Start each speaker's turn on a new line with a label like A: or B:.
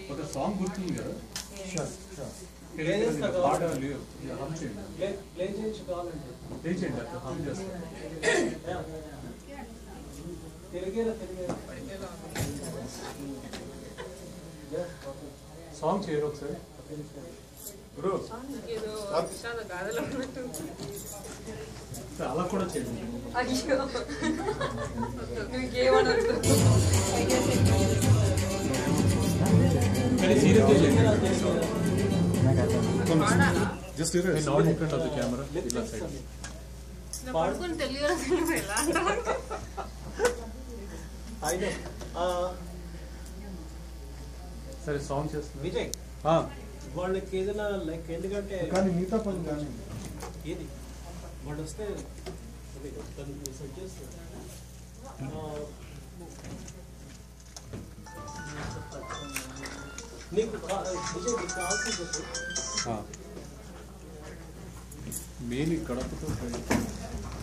A: ఒక సాంగ్ గుర్తుంది కదా
B: షూర్ షూర్
C: Play చేస్తా కావాలి.
A: పాట లేవు ఇక హమ్ చేయండి
C: ప్లే ప్లే చేయించు కావాలంటే
A: ప్లే చేయండి అట్లా హమ్ చేస్తాం
C: తిరిగేలా తిరిగేలా
A: సాంగ్ చేయరు ఒకసారి బ్రో
D: ఏదో విషాద గాథలో ఉన్నట్టు
A: అలా కూడా చేయండి
D: అయ్యో నువ్వేమనొద్దు
A: కానీ సీరియస్గా చేయండి
D: పాడాలా
E: just
A: not in front of the camera ఇలా సైడ్
D: నా పడుకుని తెలియదు నువ్వు ఎలా అంటావు
C: అయితే ఆ,
A: సరే సాంగ్ చేస్తున్నా
C: విజయ్
A: ఆ,
C: వాళ్ళకి ఏదైనా లైక్ ఎందుకంటే
B: కానీ మిగతా పని కానీ
C: ఏది వాళ్ళు వస్తే అదే తను సెట్ చేస్తారు ఆ, నీకు కా- విజయ్ నీకు కావాల్సింది చెప్పు
A: ఆ. మెయిన్ కడపతో